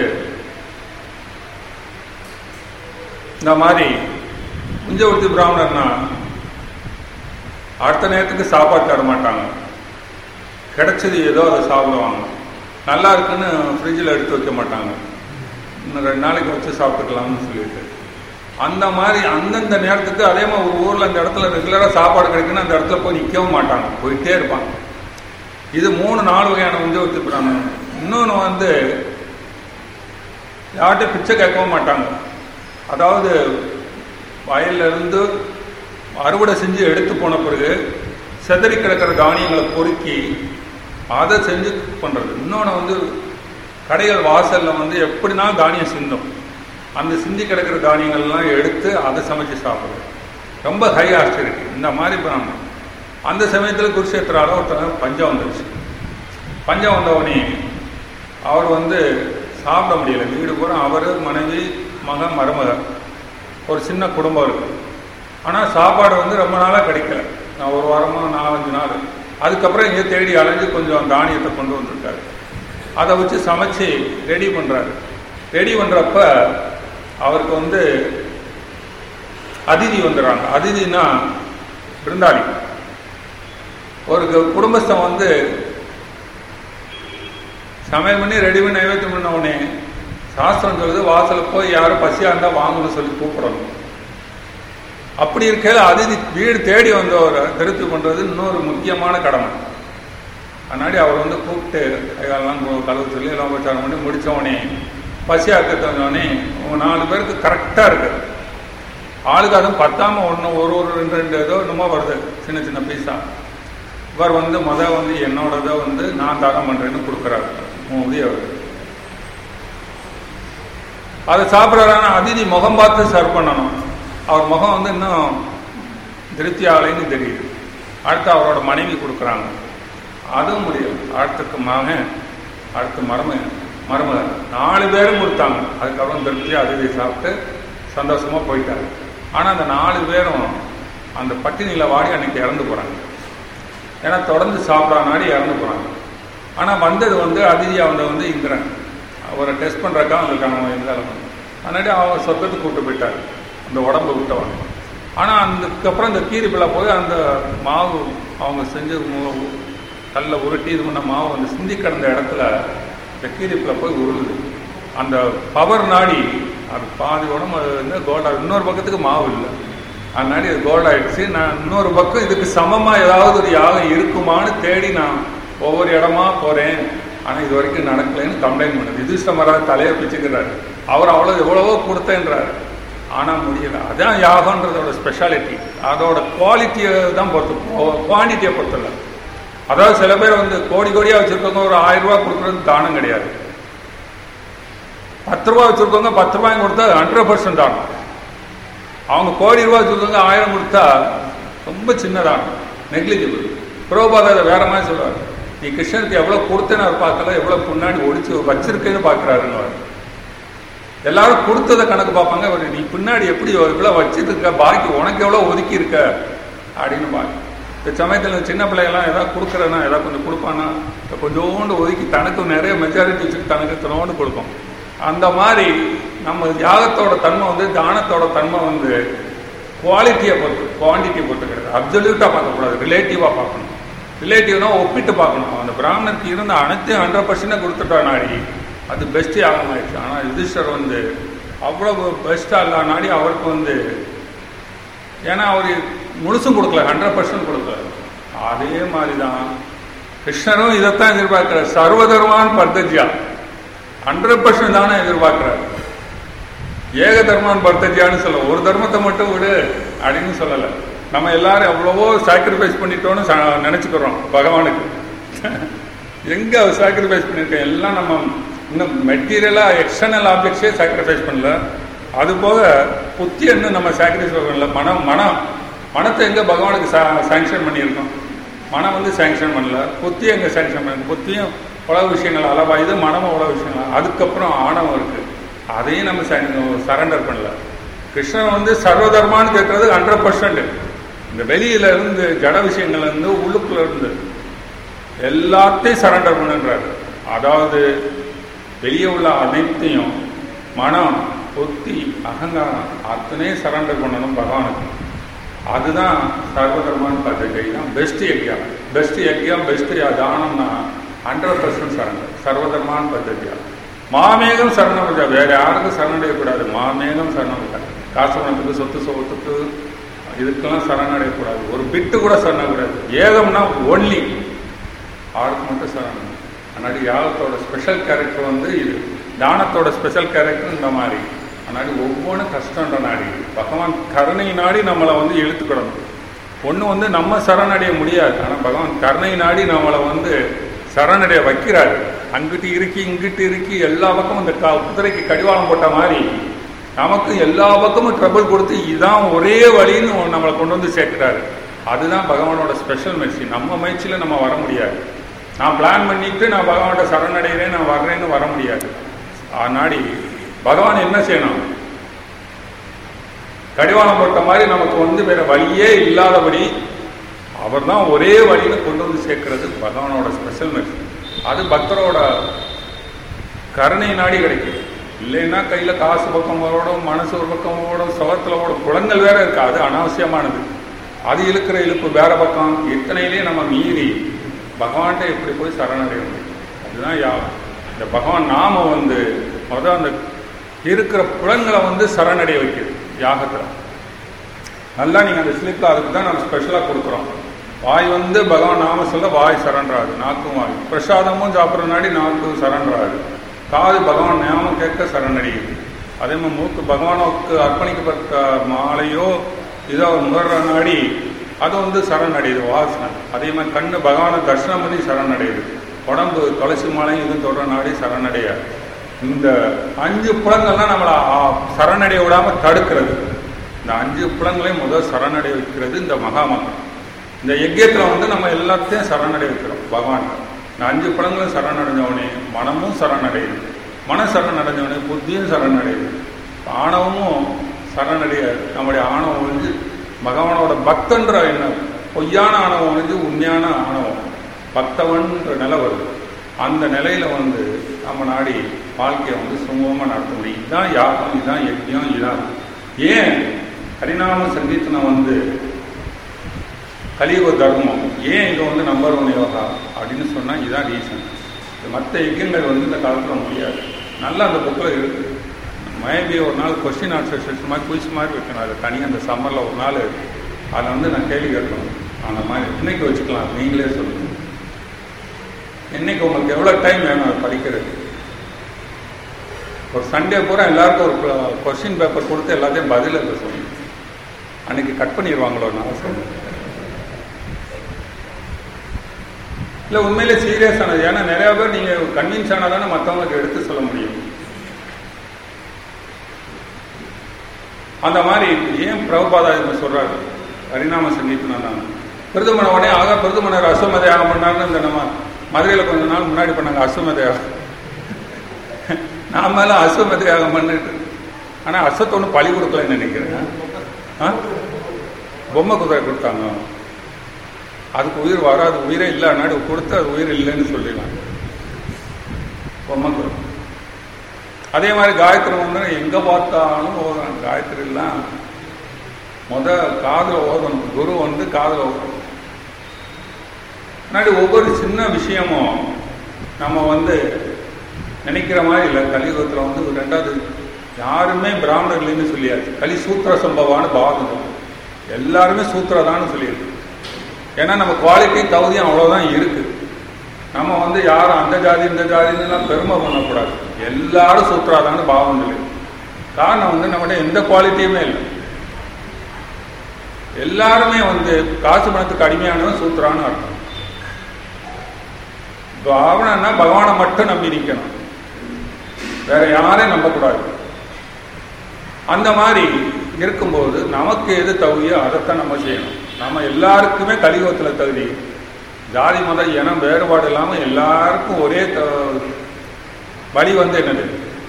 இந்த மாதிரி குஞ்சவர்த்தி பிராமணர்னா அடுத்த நேரத்துக்கு சாப்பாடு தர மாட்டாங்க கிடைச்சது ஏதோ அதை சாப்பிடுவாங்க நல்லா இருக்குன்னு ஃப்ரிட்ஜில் எடுத்து வைக்க மாட்டாங்க இன்னும் ரெண்டு நாளைக்கு வச்சு சாப்பிட்டுக்கலாம்னு சொல்லிட்டு அந்த மாதிரி அந்தந்த நேரத்துக்கு அதே மாதிரி ஒரு ஊரில் அந்த இடத்துல ரெகுலராக சாப்பாடு கிடைக்குன்னு அந்த இடத்துல போய் நிற்கவும் மாட்டாங்க போயிட்டே இருப்பாங்க இது மூணு நாலு வகையான குஞ்சவர்த்தி பிராமணன் இன்னொன்று வந்து யார்கிட்ட பிச்சை கேட்கவும் மாட்டாங்க அதாவது வயல்ல இருந்து அறுவடை செஞ்சு எடுத்து போன பிறகு செதறி கிடக்கிற தானியங்களை பொறுக்கி அதை செஞ்சு பண்றது இன்னொன்று வந்து கடைகள் வாசல்ல வந்து எப்படினா தானியம் சிந்தும் அந்த சிந்தி கிடக்கிற தானியங்கள்லாம் எடுத்து அதை சமைச்சு சாப்பிடுறது ரொம்ப ஹை ஆஸ்டிரிட்டி இந்த மாதிரி பிராமணன் அந்த சமயத்தில் குருஷேத்திரால ஒருத்தர் பஞ்சம் வந்துருச்சு பஞ்சம் வந்தவனே அவர் வந்து சாப்பிட முடியல வீடு பூரா அவர் மனைவி மகன் மருமகன் ஒரு சின்ன குடும்பம் இருக்கு ஆனால் சாப்பாடு வந்து ரொம்ப நாளாக கிடைக்கல நான் ஒரு வாரமாக நாலஞ்சு நாள் அதுக்கப்புறம் இங்கே தேடி அலைஞ்சு கொஞ்சம் தானியத்தை கொண்டு வந்திருக்காரு அதை வச்சு சமைச்சு ரெடி பண்ணுறாரு ரெடி பண்ணுறப்ப அவருக்கு வந்து அதிதி வந்துடுறாங்க அதிதினா விருந்தாளி ஒரு குடும்பஸ்தன் வந்து சமையல் பண்ணி ரெடி பண்ணி நைவேத்தியம் பண்ண உடனே சாஸ்திரம் சொல்லுது வாசலில் போய் யாரும் பசியா இருந்தா வாங்கணும்னு சொல்லி கூப்பிடணும் அப்படி இருக்கையில அதிதி வீடு தேடி வந்தவரை திருப்தி பண்றது இன்னொரு முக்கியமான கடமை அதனாடி அவர் வந்து கூப்பிட்டு கைகாலெல்லாம் கலவு சொல்லி எல்லாம் உபச்சாரம் பண்ணி முடிச்சவனே பசியா இருக்கிறவனே நாலு பேருக்கு கரெக்டா இருக்கு ஆளுக்கு அதுவும் பத்தாம ஒன்று ஒரு ஒரு ரெண்டு ரெண்டு ஏதோ என்னமோ வருது சின்ன சின்ன பீஸா இவர் வந்து முத வந்து என்னோடதை வந்து நான் தானம் பண்றேன்னு கொடுக்குறாரு உதயவர் அதை சாப்பிட்றாருன்னா அதிதி முகம் பார்த்து சர்வ் பண்ணணும் அவர் முகம் வந்து இன்னும் திருப்தி ஆகலைன்னு தெரியுது அடுத்து அவரோட மனைவி கொடுக்குறாங்க அதுவும் முடியும் அடுத்துக்கு மகன் அடுத்து மருமகன் மருமகன் நாலு பேரும் கொடுத்தாங்க அதுக்கப்புறம் திருப்தி அதிதி சாப்பிட்டு சந்தோஷமா போயிட்டாரு ஆனா அந்த நாலு பேரும் அந்த பட்டினியில வாடி அன்னைக்கு இறந்து போறாங்க ஏன்னா தொடர்ந்து சாப்பிடானாடி இறந்து போறாங்க ஆனா வந்தது வந்து அதிதியா வந்த வந்து இந்திரன் அவரை டெஸ்ட் பண்றக்கா வந்திருக்காங்க இருந்தாலும் அதனாடி அவர் சொர்க்கத்துக்கு கூப்பிட்டு போயிட்டார் அந்த உடம்பு விட்டவங்க ஆனா அதுக்கப்புறம் இந்த கீரி பிள்ளை போய் அந்த மாவு அவங்க செஞ்ச கல்ல உருட்டி இது பண்ண மாவு அந்த சிந்தி கிடந்த இடத்துல இந்த கீரி பிள்ளை போய் உருளுது அந்த பவர் நாடி அது பாதி உடம்பு வந்து கோல்டா இன்னொரு பக்கத்துக்கு மாவு இல்லை அதனாடி அது கோல்ட் ஆயிடுச்சு நான் இன்னொரு பக்கம் இதுக்கு சமமா ஏதாவது ஒரு யாகம் இருக்குமான்னு தேடி நான் ஒவ்வொரு இடமா போறேன் ஆனா இது வரைக்கும் நடக்கலைன்னு கம்ப்ளைண்ட் பண்ணுது யுதிஷ்ட மரா தலையை பிச்சுக்கிறாரு அவர் அவ்வளவு எவ்வளவோ கொடுத்தேன்றாரு ஆனால் முடியல அதான் யாகன்றதோட ஸ்பெஷாலிட்டி அதோட குவாலிட்டியை தான் பொறுத்து குவான்டிட்டியை பொறுத்தல அதாவது சில பேர் வந்து கோடி கோடியாக வச்சுருக்கவங்க ஒரு ஆயிரம் ரூபா கொடுக்குறது தானம் கிடையாது பத்து ரூபா வச்சுருக்கவங்க பத்து ரூபாய் கொடுத்தா ஹண்ட்ரட் பர்சன்ட் தானம் அவங்க கோடி ரூபா வச்சுருக்கவங்க ஆயிரம் கொடுத்தா ரொம்ப சின்னதானம் நெக்லிஜிபிள் புரோபாத அதை வேற மாதிரி சொல்லுவார் நீ கிருஷ்ணருக்கு எவ்வளோ கொடுத்தேன்னு அவர் பார்க்கல எவ்வளோ முன்னாடி ஒடிச்சு வச்சிருக்கேன்னு பார்க்குறாருன்னு எல்லாரும் கொடுத்ததை கணக்கு பார்ப்பாங்க அவர் நீ பின்னாடி எப்படி இவ்வளோ வச்சிருக்க பாக்கி உனக்கு எவ்வளோ ஒதுக்கி இருக்க அப்படின்னு பாருங்க இந்த சமயத்தில் சின்ன பிள்ளைகள்லாம் ஏதாவது கொடுக்குறேன்னா ஏதாவது கொஞ்சம் கொடுப்பானா கொஞ்சோண்டு ஒதுக்கி தனக்கு நிறைய மெஜாரிட்டி வச்சுட்டு தனக்கு தினோண்டு கொடுக்கும் அந்த மாதிரி நம்ம யாகத்தோட தன்மை வந்து தானத்தோட தன்மை வந்து குவாலிட்டியை பொறுத்து குவான்டிட்டியை பொறுத்து கிடையாது அப்சல்யூட்டாக பார்க்கக்கூடாது ரிலேட்டிவாக பார்க்கணும் ரிலேட்டிவ்னா ஒப்பிட்டு பார்க்கணும் அந்த பிராமணருக்கு இருந்த அனைத்தையும் ஹண்ட்ரட் பர்சன்ட் கொடுத்துட்டா நாடி அது பெஸ்ட் யாகம் ஆயிடுச்சு ஆனால் யுதிஷ்டர் வந்து அவ்வளவு பெஸ்ட்டாக இல்லா நாடி அவருக்கு வந்து ஏன்னா அவர் முழுசும் கொடுக்கல ஹண்ட்ரட் பர்சன்ட் கொடுக்கல அதே மாதிரி தான் கிருஷ்ணரும் இதைத்தான் எதிர்பார்க்கிறார் சர்வதர்மான் பர்தஜியா ஹண்ட்ரட் பர்சன்ட் தானே எதிர்பார்க்கிறார் ஏக தர்மான் பர்தஜியான்னு சொல்ல ஒரு தர்மத்தை மட்டும் விடு அப்படின்னு சொல்லலை நம்ம எல்லாரும் எவ்வளவோ சாக்ரிஃபைஸ் பண்ணிட்டோன்னு நினச்சிக்கிறோம் பகவானுக்கு எங்கே சாக்ரிஃபைஸ் பண்ணியிருக்கோம் எல்லாம் நம்ம இன்னும் மெட்டீரியலாக எக்ஸ்டர்னல் ஆப்ஜெக்ட்ஸே சாக்ரிஃபைஸ் பண்ணல அது போக புத்தி இன்னும் நம்ம சாக்ரிஃபைஸ் பண்ணல மனம் மனம் மனத்தை எங்கே பகவானுக்கு சாங்ஷன் பண்ணியிருக்கோம் மனம் வந்து சாங்ஷன் பண்ணல புத்தி எங்கே சாங்ஷன் பண்ணல புத்தியும் உலக விஷயங்கள் அளவா இது மனமும் உலக விஷயங்கள் அதுக்கப்புறம் ஆணவம் இருக்குது அதையும் நம்ம சரண்டர் பண்ணல கிருஷ்ணன் வந்து சர்வதர்மான்னு கேட்கறது ஹண்ட்ரட் பர்சன்ட் இந்த வெளியில இருந்து ஜட விஷயங்கள்ல இருந்து உள்ளுக்குள்ள இருந்து எல்லாத்தையும் சரண்டர் பண்ணுன்றாரு அதாவது வெளியே உள்ள அனைத்தையும் மனம் புத்தி அகங்காரம் அத்தனையும் சரண்டர் பண்ணணும் பகவானுக்கு அதுதான் சர்வதர்மான பத்திரிகை தான் பெஸ்ட் யக்யம் பெஸ்ட் யக்யம் பெஸ்ட் தானம்னா ஹண்ட்ரட் பர்சன்ட் சரண்டர் சர்வதர்மான பத்திரிகா மாமேகம் சரணம் வேற யாருக்கும் சரணடையக்கூடாது மாமேகம் சரணம் காசு பணத்துக்கு சொத்து சொத்துக்கு இதுக்கெல்லாம் சரணடையக்கூடாது ஒரு பிட்டு கூட சரணக்கூடாது ஏகம்னா ஒன்லி ஆளுக்கு மட்டும் சரணம் அதனாடி யாகத்தோட ஸ்பெஷல் கேரக்டர் வந்து இது தானத்தோட ஸ்பெஷல் கேரக்டர் இந்த மாதிரி அதனாடி ஒவ்வொன்றும் கஷ்டன்ற நாடி பகவான் கருணை நாடி நம்மளை வந்து இழுத்துக்கிடணும் ஒன்று வந்து நம்ம சரணடைய முடியாது ஆனால் பகவான் கருணை நாடி நம்மளை வந்து சரணடைய வைக்கிறாரு அங்கிட்டு இருக்கி இங்கிட்டு இருக்கி எல்லா பக்கமும் இந்த குதிரைக்கு கடிவாளம் போட்ட மாதிரி நமக்கு எல்லா பக்கமும் ட்ரபிள் கொடுத்து இதுதான் ஒரே வழின்னு நம்மளை கொண்டு வந்து சேர்க்கிறாரு அதுதான் பகவானோட ஸ்பெஷல் முயற்சி நம்ம முயற்சியில் நம்ம வர முடியாது நான் பிளான் பண்ணிட்டு நான் பகவான்கிட்ட சரணடைகிறேன் நான் வர்றேன்னு வர முடியாது ஆனாடி பகவான் என்ன செய்யணும் கடிவாளம் போட்ட மாதிரி நமக்கு வந்து வேற வழியே இல்லாதபடி அவர் தான் ஒரே வழியில கொண்டு வந்து சேர்க்கிறது பகவானோட ஸ்பெஷல் முயற்சி அது பக்தரோட கருணை நாடி கிடைக்கும் இல்லைன்னா கையில் காசு பக்கம் ஓடும் மனசு ஒரு பக்கம் ஓடும் சுகத்தில் ஓடும் குளங்கள் வேற இருக்கு அது அனாவசியமானது அது இழுக்கிற இழுப்பு வேற பக்கம் இத்தனையிலேயே நம்ம மீறி பகவான்கிட்ட எப்படி போய் சரணடைய முடியும் அதுதான் யா இந்த பகவான் நாம வந்து முதல் அந்த இருக்கிற புலன்களை வந்து சரணடைய வைக்கிறது யாகத்தில் நல்லா நீங்கள் அந்த ஸ்லிப்பில் அதுக்கு தான் நம்ம ஸ்பெஷலாக கொடுக்குறோம் வாய் வந்து பகவான் நாம சொல்ல வாய் சரண்டராது நாக்கும் வாய் பிரசாதமும் சாப்பிட்ற நாடி நாக்கு சரண்டராது காது பகவான் ஞாபகம் கேட்க சரணடையுது அதே மாதிரி மூக்கு பகவானுக்கு அர்ப்பணிக்கப்பட்ட மாலையோ இதோ முகர்ற நாடி அது வந்து சரணடையுது வாசனை அதே மாதிரி கண்ணு பகவானை தர்ஷனம் பண்ணி சரணடையுது உடம்பு துளசி மாலையும் இதுவும் தொடர நாடி சரணடையாது இந்த அஞ்சு புலங்கள்லாம் நம்மளை சரணடைய விடாம தடுக்கிறது இந்த அஞ்சு புலங்களையும் முதல் சரணடைய வைக்கிறது இந்த மகாமந்திரம் இந்த யஜ்யத்தில் வந்து நம்ம எல்லாத்தையும் சரணடைய வைக்கிறோம் பகவான் இந்த அஞ்சு புலங்களும் சரணடைஞ்சவனே மனமும் சரணடையுது மன சரணடைஞ்சவனே புத்தியும் சரணடையுது ஆணவமும் சரணடைய நம்முடைய ஆணவம் ஒழிஞ்சு பகவானோட பக்தன்ற என்ன பொய்யான ஆணவம் ஒழிஞ்சு உண்மையான ஆணவம் பக்தவன்ற நிலை வருது அந்த நிலையில வந்து நம்ம நாடி வாழ்க்கையை வந்து சுமூகமாக நடத்த முடியும் இதுதான் யாகம் இதுதான் யஜ்யம் இதுதான் ஏன் ஹரிநாம சங்கீர்த்தனம் வந்து கலியுக தர்மம் ஏன் இது வந்து நம்பர் ஒன் யோகா அப்படின்னு சொன்னால் இதுதான் ரீசன் மற்ற யஜ்யங்கள் வந்து இந்த காலத்தில் முடியாது நல்லா அந்த புக்கில் இருக்குது மேபி ஒரு நாள் கொஸ்டின் ஆன்சர் செஷன் மாதிரி குயிஸ் மாதிரி வைக்கணும் அது தனியாக அந்த சம்மரில் ஒரு நாள் அதை வந்து நான் கேள்வி கேட்கணும் அந்த மாதிரி இன்னைக்கு வச்சுக்கலாம் நீங்களே சொல்லுங்கள் இன்னைக்கு உங்களுக்கு எவ்வளோ டைம் வேணும் அதை படிக்கிறது ஒரு சண்டே பூரா எல்லாருக்கும் ஒரு கொஸ்டின் பேப்பர் கொடுத்து எல்லாத்தையும் பதில் எழுத சொல்லணும் அன்னைக்கு கட் பண்ணிடுவாங்களோ நான் சொல்லுவேன் இல்லை உண்மையிலே சீரியஸ் ஆனது ஏன்னா நிறைய பேர் நீங்கள் கன்வின்ஸ் ஆனால் தானே மற்றவங்களுக்கு எடுத்து சொல்ல முடியும் அந்த மாதிரி ஏன் பிரபுபாதா இதை சொல்றாரு ஹரிநாம சங்கீதம் நான் பிரதுமன உடனே ஆக பிரதுமனர் அஸ்வமத யாகம் பண்ணாருன்னு இந்த நம்ம மதுரையில் கொஞ்ச நாள் முன்னாடி பண்ணாங்க அஸ்வமத யாகம் நாமெல்லாம் அஸ்வமத யாகம் பண்ணிட்டு ஆனால் அஸ்வத்தை ஒன்றும் பழி கொடுக்கலன்னு நினைக்கிறேன் ஆ பொம்மை குதிரை கொடுத்தாங்க அதுக்கு உயிர் வராது உயிரே இல்லை நாடு கொடுத்து அது உயிர் இல்லைன்னு சொல்லிடலாம் பொம்மை குதிரை அதே மாதிரி காயத்ரி மந்திரம் எங்கே பார்த்தாலும் ஓதுறாங்க காயத்ரிலாம் முத காதில் ஓதணும் குரு வந்து காதில் ஓதணும் முன்னாடி ஒவ்வொரு சின்ன விஷயமும் நம்ம வந்து நினைக்கிற மாதிரி இல்லை கலியுகத்தில் வந்து ரெண்டாவது யாருமே பிராமணர்கள்னு சொல்லியாச்சு கலி சூத்திர சம்பவான்னு பாவம் எல்லாருமே சூத்திரதான்னு சொல்லியிருக்கு ஏன்னா நம்ம குவாலிட்டி தகுதியும் அவ்வளோதான் இருக்குது நம்ம வந்து யாரும் அந்த ஜாதி இந்த ஜாதின்னுலாம் பெருமை பண்ணக்கூடாது எல்லாரும் சூத்திராதான்னு பாவம் சொல்லி காரணம் வந்து நம்மகிட்ட எந்த குவாலிட்டியுமே இல்லை எல்லாருமே வந்து காசு பணத்துக்கு அடிமையானவன் சூத்திரான்னு அர்த்தம் பாவனைன்னா பகவானை மட்டும் நம்பி நிற்கணும் வேற யாரையும் நம்பக்கூடாது அந்த மாதிரி இருக்கும்போது நமக்கு எது தகுதியோ அதைத்தான் நம்ம செய்யணும் நம்ம எல்லாருக்குமே கலியுகத்தில் தகுதி ஜாதி மத இனம் வேறுபாடு இல்லாமல் எல்லாருக்கும் ஒரே த வழி வந்து என்னது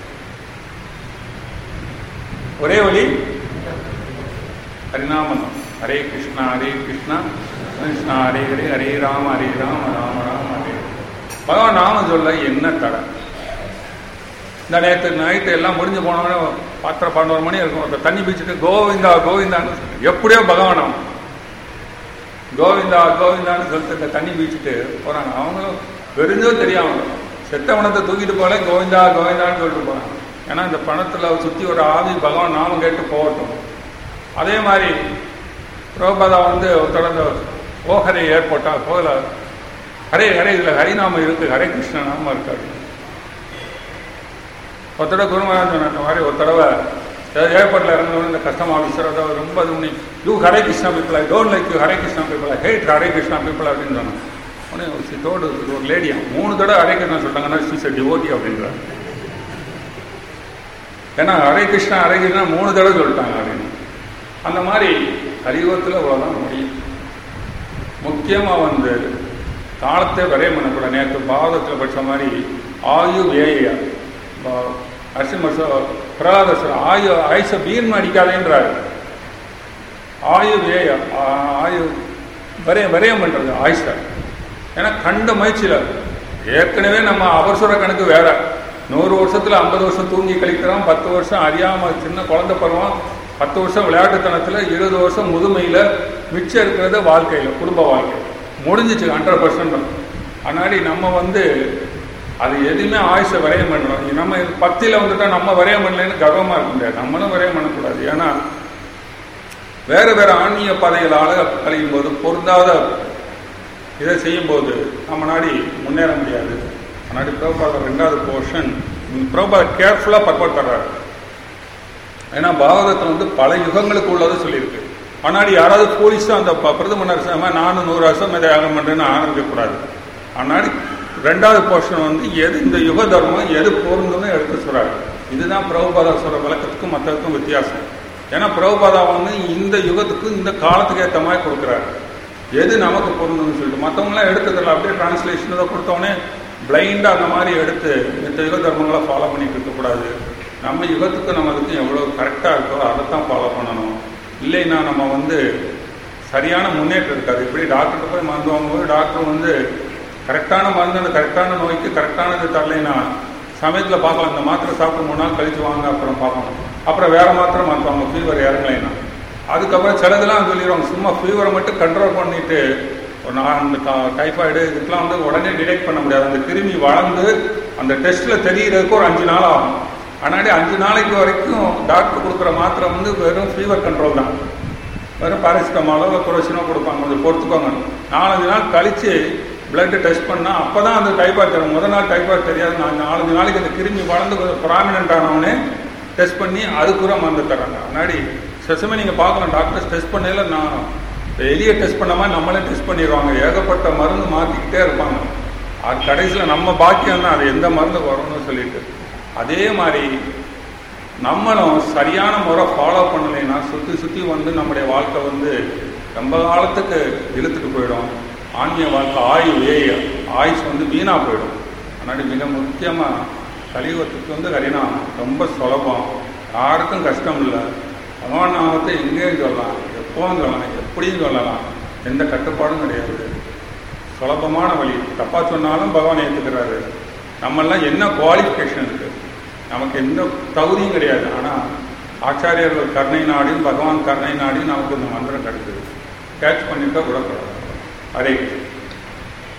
ஒரே வழி ஹரிநாமம் ஹரே கிருஷ்ணா ஹரே கிருஷ்ணா கிருஷ்ணா ஹரே ஹரே ஹரே ராம ஹரே ராம ராம ராம ஹரே பகவான் நாம சொல்ல என்ன தடை இந்த நேற்று நைட்டு எல்லாம் முடிஞ்சு போனவொடனே பத்தரை பதினோரு மணி இருக்கும் ஒருத்தர் தண்ணி பிடிச்சிட்டு கோவிந்தா கோவிந்தான்னு எப்படியோ பகவானம் கோவிந்தா கோவிந்தான்னு சொல்லிட்டு இந்த தண்ணி பீச்சிட்டு போறாங்க அவங்களும் வெறிஞ்சோ தெரியாம செத்தவனத்தை தூக்கிட்டு போல கோவிந்தா கோவிந்தான்னு சொல்லிட்டு போறாங்க ஏன்னா இந்த பணத்துல சுத்தி ஒரு ஆவி பகவான் நாமம் கேட்டு போகட்டும் அதே மாதிரி பிரபதா வந்து தொடர்ந்து ஓஹரே ஏற்பட்டா போகல ஹரே ஹரே இதுல ஹரிநாமம் இருக்கு ஹரே கிருஷ்ண நாமம் இருக்காரு ஒரு தடவை குருமகான் சொன்ன அந்த மாதிரி ஒரு தடவை ஏர்போர்ட்ல இறங்கணும் இந்த கஸ்டம் ஆஃபீஸர் அதாவது ரொம்ப இது பண்ணி you Hare Krishna people I don't like you Hare Krishna people I hate Hare Krishna people அப்படின்னு சொன்னாங்க உடனே சி தோடு ஒரு லேடியா மூணு தடவை ஹரே கிருஷ்ணா சொல்லிட்டாங்கன்னா ஷீஸ் டிவோட்டி அப்படின்றாங்க ஏன்னா ஹரே கிருஷ்ணா ஹரே கிருஷ்ணா மூணு தடவை சொல்லிட்டாங்க அப்படின்னு அந்த மாதிரி அறிவத்தில் இவ்வளோதான் முடியும் முக்கியமாக வந்து காலத்தை விரையம் பண்ணக்கூடாது நேற்று பாவதத்தில் படித்த மாதிரி ஆயு வேய நரசிம்மர் பிரகலாதர் ஆயு ஆயுச வீண் அடிக்காதேன்றாரு ஆயு வேய ஆயு விரைய விரயம் பண்ணுறது ஆயுஷ ஏன்னா கண்ட முயற்சியில் ஏற்கனவே நம்ம அவசர கணக்கு வேற நூறு வருஷத்துல ஐம்பது வருஷம் தூங்கி கழிக்கிறோம் பத்து வருஷம் அறியாம சின்ன குழந்தை பருவம் பத்து வருஷம் விளையாட்டுத்தனத்துல இருபது வருஷம் முதுமையில மிச்சம் இருக்கிறது வாழ்க்கையில குடும்ப வாழ்க்கை முடிஞ்சிச்சு ஹண்ட்ரட் பர்சன்ட் அதனாடி நம்ம வந்து அது எதுவுமே ஆயுஷை விரயம் பண்ணணும் நம்ம பக்தியில வந்துட்டா நம்ம விரயம் பண்ணலன்னு கர்வமா இருக்க முடியாது நம்மளும் விரயம் பண்ணக்கூடாது ஏன்னா வேற வேற ஆன்மீக பாதைகளால கழியும் போது பொருந்தாத இதை செய்யும்போது நம்ம நாடி முன்னேற முடியாது முன்னாடி பிரபாத ரெண்டாவது போர்ஷன் பிரபாத கேர்ஃபுல்லாக பர்பட் தர்றாரு ஏன்னா பாகவதத்தில் வந்து பல யுகங்களுக்கு உள்ளதை சொல்லியிருக்கு முன்னாடி யாராவது போலீஸாக அந்த பிரதமர் நரசிம்ம நானும் நூறு வருஷம் இதை யாகம் பண்ணுறேன்னு ஆரம்பிக்கக்கூடாது முன்னாடி ரெண்டாவது போர்ஷன் வந்து எது இந்த யுக தர்மம் எது பொருந்துன்னு எடுத்து சொல்றாரு இதுதான் பிரபுபாதா சொல்ற விளக்கத்துக்கும் மற்றதுக்கும் வித்தியாசம் ஏன்னா பிரபுபாதா வந்து இந்த யுகத்துக்கு இந்த காலத்துக்கு ஏற்ற மாதிரி கொடுக்குறாரு எது நமக்கு பொருந்துன்னு சொல்லிட்டு மற்றவங்களாம் எடுத்துக்கல அப்படியே டிரான்ஸ்லேஷன் தான் கொடுத்தவொடனே பிளைண்டாக அந்த மாதிரி எடுத்து இந்த யுக தர்மங்களை ஃபாலோ பண்ணிட்டு இருக்கக்கூடாது நம்ம யுகத்துக்கு நம்மளுக்கு எவ்வளோ கரெக்டாக இருக்கோ அதைத்தான் ஃபாலோ பண்ணணும் இல்லைன்னா நம்ம வந்து சரியான முன்னேற்றம் இருக்காது இப்படி டாக்டர்கிட்ட போய் மருந்து வாங்கும்போது டாக்டர் வந்து கரெக்டான மருந்து அந்த கரெக்டான நோய்க்கு கரெக்டானது தரலைன்னா சமயத்தில் பார்க்கலாம் இந்த மாத்திரை சாப்பிட்டு மூணு நாள் கழிச்சு வாங்க அப்புறம் பார்க்கணும் அப்புறம் வேற மாத்திரை மாற்றுவாங்க ஃபீவர் இறங்கலைன்னா அதுக்கப்புறம் சிலதெல்லாம் சொல்லிடுவாங்க சும்மா ஃபீவரை மட்டும் கண்ட்ரோல் பண்ணிட்டு ஒரு நான் அந்த டைஃபாய்டு இதுக்கெல்லாம் வந்து உடனே டிடெக்ட் பண்ண முடியாது அந்த கிருமி வளர்ந்து அந்த டெஸ்ட்டில் தெரியறதுக்கு ஒரு அஞ்சு நாள் ஆகும் ஆனாடி அஞ்சு நாளைக்கு வரைக்கும் டாக்டர் கொடுக்குற மாத்திரை வந்து வெறும் ஃபீவர் கண்ட்ரோல் தான் வெறும் பாராசிட்டமாலோ இல்லை குரோசினோ கொடுப்பாங்க கொஞ்சம் பொறுத்துக்கோங்க நாலஞ்சு நாள் கழித்து பிளட் டெஸ்ட் பண்ணால் அப்போ தான் அந்த டைபாய்ட் தரும் முதல் நாள் டைபாய்ட் தெரியாது நான் நாலஞ்சு நாளைக்கு அந்த கிருமி வளர்ந்து கொஞ்சம் ப்ராமினென்ட் ஆனவனே டெஸ்ட் பண்ணி அதுக்குற மருந்து தராங்க முன்னாடி செசமே நீங்கள் பார்க்கலாம் டாக்டர்ஸ் டெஸ்ட் பண்ணையில் நான் வெளியே டெஸ்ட் பண்ண மாதிரி நம்மளே டெஸ்ட் பண்ணிடுவாங்க ஏகப்பட்ட மருந்து மாற்றிக்கிட்டே இருப்பாங்க அது கடைசியில் நம்ம பாக்கியம் தான் அது எந்த மருந்து வரும்னு சொல்லிட்டு அதே மாதிரி நம்மளும் சரியான முறை ஃபாலோ பண்ணலைன்னா சுற்றி சுற்றி வந்து நம்முடைய வாழ்க்கை வந்து ரொம்ப காலத்துக்கு இழுத்துட்டு போயிடும் ஆன்மீக வாழ்க்கை ஆயுள் ஏய் ஆயுஸ் வந்து வீணாக போயிடும் அதனால மிக முக்கியமாக கலியுகத்துக்கு வந்து கரிநாமம் ரொம்ப சுலபம் யாருக்கும் கஷ்டம் இல்லை பகவான் நாமத்தை எங்கேயும் சொல்லலாம் எப்பவும் சொல்லலாம் எப்படியும் சொல்லலாம் எந்த கட்டுப்பாடும் கிடையாது சுலபமான வழி தப்பா சொன்னாலும் பகவான் ஏற்றுக்கிறாரு நம்மெல்லாம் என்ன குவாலிஃபிகேஷன் இருக்கு நமக்கு எந்த தகுதியும் கிடையாது ஆனால் ஆச்சாரியர்கள் கருணை நாடியும் பகவான் கருணை நாடியும் நமக்கு இந்த மந்திரம் கிடைக்குது கேட்ச் பண்ணிட்டா விடக்கூடாது ஹரே கிருஷ்ணா